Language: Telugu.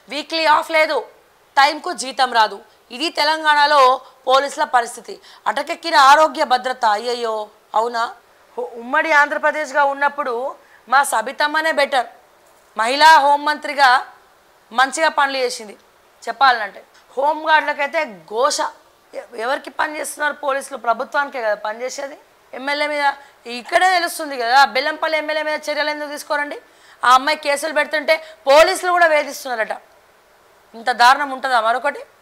వీక్లీ ఆఫ్ లేదు టైంకు జీతం రాదు ఇది తెలంగాణలో పోలీసుల పరిస్థితి అటకెక్కిన ఆరోగ్య భద్రత అయ్యయ్యో అవునా ఉ- ఉమ్మడి ఆంధ్రప్రదేశ్గా ఉన్నప్పుడు మా సబితమ్మనే బెటర్ మహిళా హోంమంత్రిగా మంచిగా పనులు చేసింది చెప్పాలంటే హోంగార్డులకైతే ఘోష ఎ- ఎవరికి పని చేస్తున్నారు పోలీసులు ప్రభుత్వానికే కదా పని చేసేది ఎమ్మెల్యే మీద ఇక్కడే తెలుస్తుంది కదా బెల్లంపల్లి ఎమ్మెల్యే మీద చర్యలు ఎందుకు తీసుకోరండి ఆ అమ్మాయి కేసులు పెడుతుంటే పోలీసులు కూడా వేధిస్తున్నారట ఇంత దారుణం ఉంటుందా మరొకటి